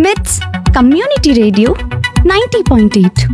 మిట్స్ community radio ninety point eight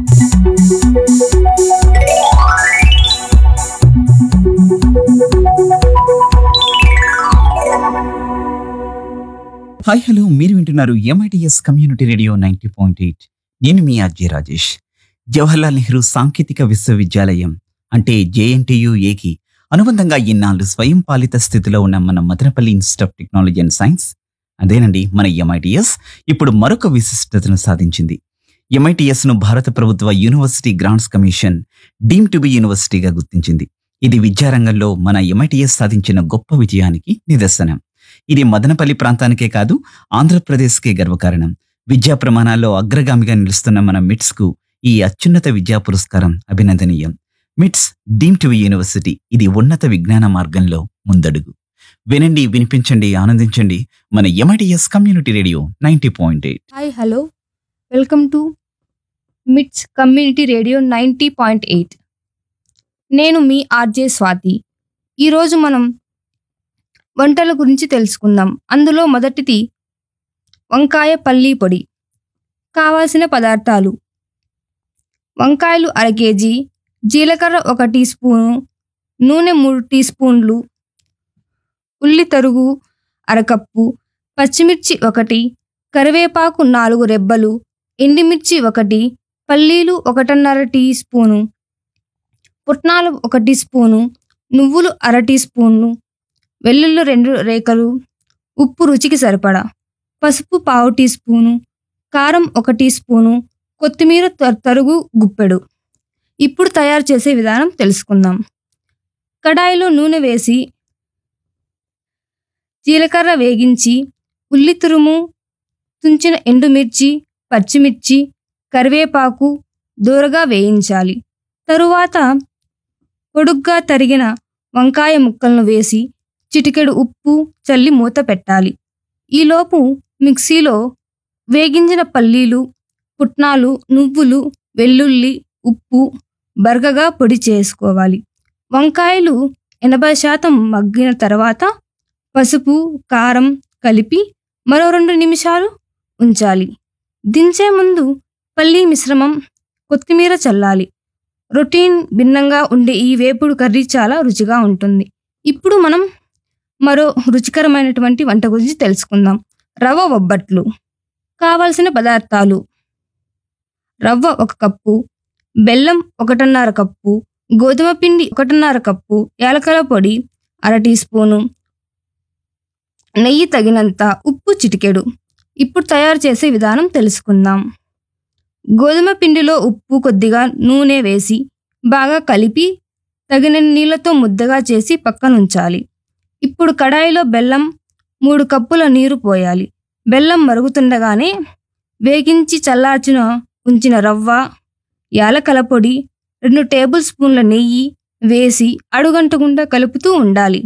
hi hello మీరు వింటున్నారు MITS community radio ninety point eight నేను మీ ఆర్జే రాజేష్ జవహర్లాల్ నెహ్రూ సాంకేతిక విశ్వవిద్యాలయం అంటే జేఎన్టీయుఏకి అనుబంధంగా ఇన్నాళ్ళు స్వయం పాలిత స్థితిలో ఉన్న మన Madanapalle institute of technology and science అదేనండి మన ఎంఐటిఎస్ ఇప్పుడు మరొక విశిష్టతను సాధించింది ఎంఐటిఎస్ ను భారత ప్రభుత్వ university grants commission deem to be యూనివర్సిటీగా గుర్తించింది ఇది విద్యారంగంలో మన ఎంఐటిఎస్ సాధించిన గొప్ప విజయానికి నిదర్శనం ఇది మదనపల్లి ప్రాంతానికే కాదు ఆంధ్రప్రదేశ్కే గర్వకారణం విద్యా ప్రమాణాల్లో అగ్రగామిగా నిలుస్తున్న మన మిట్స్ కు ఈ అత్యున్నత విద్యా పురస్కారం అభినందనీయం మిట్స్ డీమ్ టు యూనివర్సిటీ ఇది ఉన్నత విజ్ఞాన మార్గంలో ముందడుగు వినండి వినిపించండి ఆనందించండి మన MITS community radio ninety point eight hi hello welcome to MITS community radio ninety point eight నేను మీ ఆర్జే స్వాతి ఈరోజు మనం వంటల గురించి తెలుసుకుందాం అందులో మొదటిది వంకాయ పల్లీ పొడి కావాల్సిన పదార్థాలు వంకాయలు అర కేజీ జీలకర్ర ఒక టీ స్పూను నూనె మూడు టీ స్పూన్లు ఉల్లి తరుగు అరకప్పు పచ్చిమిర్చి ఒకటి కరివేపాకు నాలుగు రెబ్బలు ఎండిమిర్చి ఒకటి పల్లీలు ఒకటిన్నర టీ స్పూను పుట్నాలు ఒక టీ స్పూను నువ్వులు అర టీ స్పూను వెల్లుల్లి రెండు రేఖలు ఉప్పు రుచికి సరిపడా పసుపు పావు టీ స్పూను కారం ఒక టీ స్పూను కొత్తిమీర త- తరుగు గుప్పెడు ఇప్పుడు తయారు చేసే విధానం తెలుసుకుందాం కడాయిలో నూనె వేసి జీలకర్ర వేగించి ఉల్లి తురుము తుంచిన ఎండుమిర్చి పచ్చిమిర్చి కరివేపాకు దూరగా వేయించాలి తరువాత పొడుగ్గా తరిగిన వంకాయ ముక్కలను వేసి చిటికెడు ఉప్పు చల్లి మూత పెట్టాలి ఈలోపు మిక్సీలో వేగించిన పల్లీలు పుట్నాలు నువ్వులు వెల్లుల్లి ఉప్పు బరగగా పొడి చేసుకోవాలి వంకాయలు ఎనభై శాతం మగ్గిన తర్వాత పసుపు కారం కలిపి మరో రెండు నిమిషాలు ఉంచాలి దించే ముందు పల్లీ మిశ్రమం కొత్తిమీర చల్లాలి రొటీన్ భిన్నంగా ఉండే ఈ వేపుడు కర్రీ చాలా రుచిగా ఉంటుంది ఇప్పుడు మనం మరో రుచికరమైనటువంటి వంట గురించి తెలుసుకుందాం రవ్వ బొబ్బట్లు కావలసిన పదార్థాలు రవ్వ ఒక కప్పు బెల్లం ఒకటిన్నర కప్పు గోధుమ పిండి ఒకటిన్నర కప్పు యాలకల పొడి అర టీ స్పూను నెయ్యి తగినంత ఉప్పు చిటికెడు ఇప్పుడు తయారు చేసే విధానం తెలుసుకుందాం గోధుమ పిండిలో ఉప్పు కొద్దిగా నూనె వేసి బాగా కలిపి తగిన నీళ్ళతో ముద్దగా చేసి పక్కనుంచాలి ఇప్పుడు కడాయిలో బెల్లం మూడు కప్పుల నీరు పోయాలి బెల్లం మరుగుతుండగానే వేగించి చల్లార్చిన ఉంచిన రవ్వ యాలకల పొడి రెండు టేబుల్ స్పూన్ల నెయ్యి వేసి అడుగంటకుండా కలుపుతూ ఉండాలి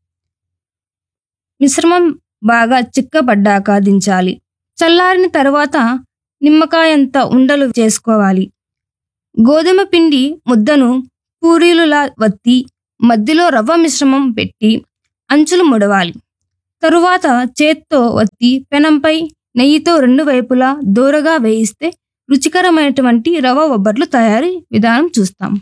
మిశ్రమం బాగా చిక్కబడ్డాక దించాలి చల్లారిన తర్వాత నిమ్మకాయంత ఉండలు చేసుకోవాలి గోధుమ పిండి ముద్దను పూరీలులా వత్తి మధ్యలో రవ్వ మిశ్రమం పెట్టి అంచులు ముడవాలి తరువాత చేత్తో వత్తి పెనంపై నెయ్యితో రెండు వైపులా దూరగా వేయిస్తే రుచికరమైనటువంటి రవ్వ బొబ్బట్లు తయారీ విధానం చూస్తాం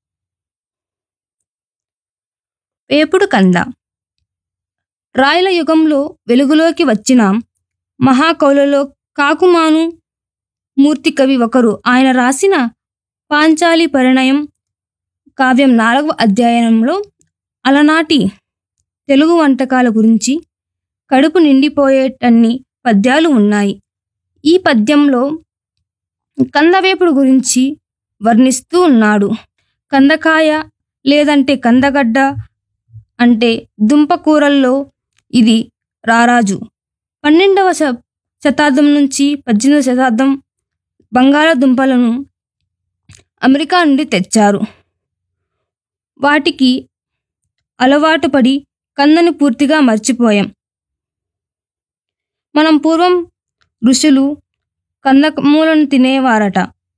వేపుడు కంద రాయల యుగంలో వెలుగులోకి వచ్చిన మహాకవులలో కాకుమాను మూర్తి కవి ఒకరు ఆయన రాసిన పాంచాలి పరిణయం కావ్యం నాలుగవ అధ్యయనంలో అలనాటి తెలుగు వంటకాల గురించి కడుపు నిండిపోయేటన్ని పద్యాలు ఉన్నాయి ఈ పద్యంలో కందవేపుడు గురించి వర్ణిస్తూ ఉన్నాడు కందకాయ లేదంటే కందగడ్డ అంటే దుంపకూరల్లో ఇది రారాజు పన్నెండవ శ- శతాబ్దం నుంచి పద్దెనిమిదవ శతాబ్దం బంగాళదుంపలను అమెరికా నుండి తెచ్చారు వాటికి అలవాటు పడి కందని పూర్తిగా మర్చిపోయాం మనం పూర్వం ఋషులు కందమూలను తినేవారట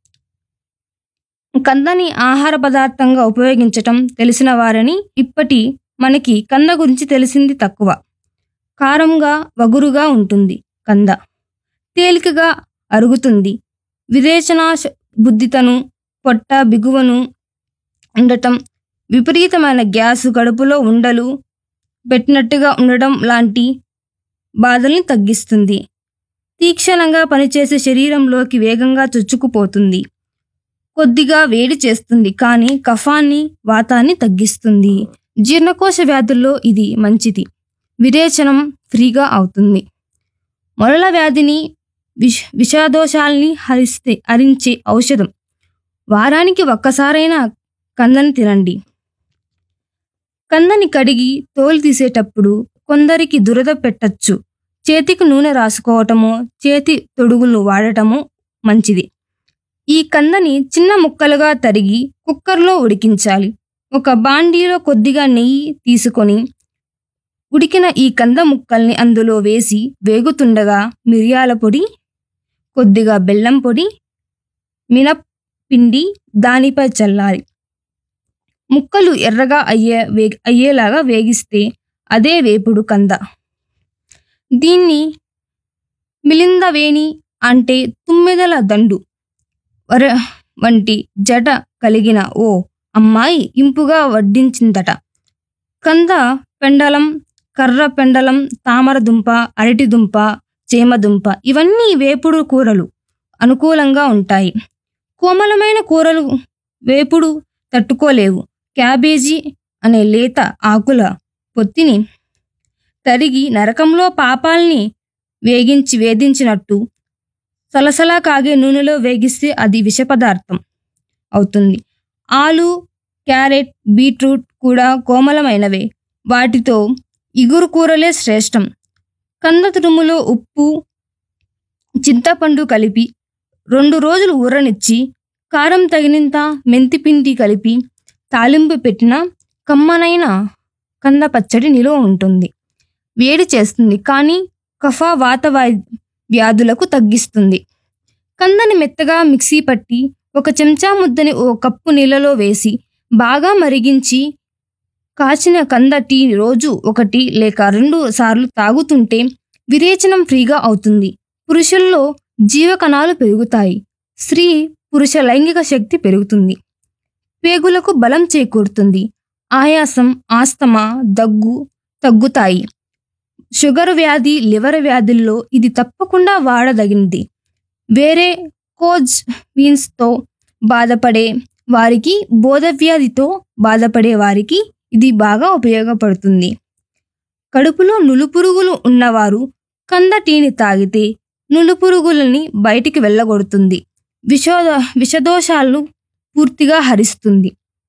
కందని ఆహార పదార్థంగా ఉపయోగించటం తెలిసిన వారని ఇప్పటి మనకి కంద గురించి తెలిసింది తక్కువ కారంగా వగురుగా ఉంటుంది కంద తేలికగా అరుగుతుంది విరేచనా శ- బుద్ధితను పొట్ట బిగువను ఉండటం విపరీతమైన గ్యాసు కడుపులో ఉండలు పెట్టినట్టుగా ఉండడం లాంటి బాధల్ని తగ్గిస్తుంది తీక్షణంగా పనిచేసే శరీరంలోకి వేగంగా చొచ్చుకుపోతుంది కొద్దిగా వేడి చేస్తుంది కానీ కఫాన్ని వాతాన్ని తగ్గిస్తుంది జీర్ణకోశ వ్యాధుల్లో ఇది మంచిది విరేచనం ఫ్రీగా అవుతుంది మొలల వ్యాధిని విష విషాదోషాల్ని హరిస్తే హరించే ఔషధం వారానికి ఒక్కసారైనా కందని తినండి కందని కడిగి తోలు తీసేటప్పుడు కొందరికి దురద పెట్టచ్చు చేతికి నూనె రాసుకోవటమో చేతి తొడుగులు వాడటము మంచిది ఈ కందని చిన్న ముక్కలుగా తరిగి కుక్కర్లో ఉడికించాలి ఒక బాండీలో కొద్దిగా నెయ్యి తీసుకొని ఉడికిన ఈ కంద ముక్కల్ని అందులో వేసి వేగుతుండగా మిరియాల పొడి కొద్దిగా బెల్లం పొడి మినప్పిండి దానిపై చల్లాలి ముక్కలు ఎర్రగా అయ్యే వే అయ్యేలాగా వేగిస్తే అదే వేపుడు కంద దీన్ని మిలిందవేణి అంటే తుమ్మెదల దండు వర వంటి జట కలిగిన ఓ అమ్మాయి ఇంపుగా వడ్డించిందట కంద పెండలం కర్ర పెండలం తామరదుంప అరటిదుంప చేమదుంప ఇవన్నీ వేపుడు కూరలు అనుకూలంగా ఉంటాయి కోమలమైన కూరలు వేపుడు తట్టుకోలేవు క్యాబేజీ అనే లేత ఆకుల పొత్తిని తరిగి నరకంలో పాపాల్ని వేగించి వేధించినట్టు సలసలా కాగే నూనెలో వేగిస్తే అది విష పదార్థం అవుతుంది ఆలు క్యారెట్ బీట్రూట్ కూడా కోమలమైనవే వాటితో ఇగురు కూరలే శ్రేష్టం కంద తురుములో ఉప్పు చింతపండు కలిపి రెండు రోజులు ఊరనిచ్చి కారం తగినంత మెంతిపిండి కలిపి తాలింపు పెట్టిన కమ్మనైన కంద పచ్చడి నిలువ ఉంటుంది వేడి చేస్తుంది కానీ కఫ వాత వా- వ్యాధులకు తగ్గిస్తుంది కందని మెత్తగా మిక్సీ పట్టి ఒక చెంచా ముద్దని ఓ కప్పు నీళ్ళలో వేసి బాగా మరిగించి కాచిన కంద టీ రోజు ఒకటి లేక రెండు సార్లు తాగుతుంటే విరేచనం ఫ్రీగా అవుతుంది పురుషుల్లో జీవకణాలు పెరుగుతాయి స్త్రీ పురుష లైంగిక శక్తి పెరుగుతుంది పేగులకు బలం చేకూరుతుంది ఆయాసం ఆస్తమా దగ్గు తగ్గుతాయి షుగర్ వ్యాధి లివర్ వ్యాధుల్లో ఇది తప్పకుండా వాడదగినది వేరే కోజ్ వీన్స్తో బాధపడే వారికి బోధవ్యాధితో బాధపడే వారికి ఇది బాగా ఉపయోగపడుతుంది కడుపులో నులుపురుగులు ఉన్నవారు కంద టీని తాగితే నులుపురుగులని బయటికి వెళ్ళగొడుతుంది విషోద విషదోషాలను పూర్తిగా హరిస్తుంది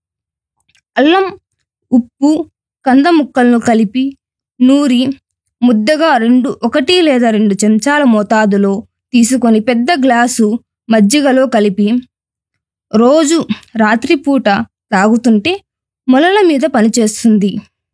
అల్లం ఉప్పు కంద ముక్కలను కలిపి నూరి ముద్దగా రెండు ఒకటి లేదా రెండు చెంచాల మోతాదులో తీసుకొని పెద్ద గ్లాసు మజ్జిగలో కలిపి రోజు రాత్రిపూట తాగుతుంటే మొలల మీద పనిచేస్తుంది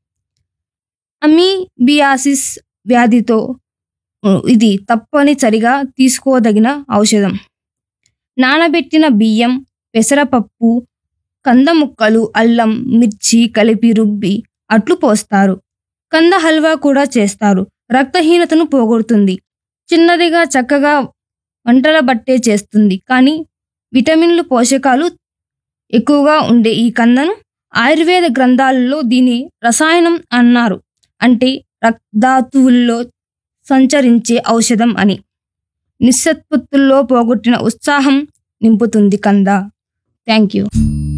అమీబియాసిస్ వ్యాధితో ఉ, ఇది తప్పనిసరిగా తీసుకోదగిన ఔషధం నానబెట్టిన బియ్యం పెసరపప్పు కంద ముక్కలు అల్లం మిర్చి కలిపి రుబ్బి అట్లు పోస్తారు కంద హల్వా కూడా చేస్తారు రక్తహీనతను పోగొడుతుంది చిన్నదిగా చక్కగా వంటల బట్టే చేస్తుంది కానీ విటమిన్లు పోషకాలు ఎక్కువగా ఉండే ఈ కందను ఆయుర్వేద గ్రంథాలలో దీని రసాయనం అన్నారు అంటే రక్తధాతువుల్లో సంచరించే ఔషధం అని నిస్సత్పత్తుల్లో పోగొట్టిన ఉత్సాహం నింపుతుంది కంద థ్యాంక్ యూ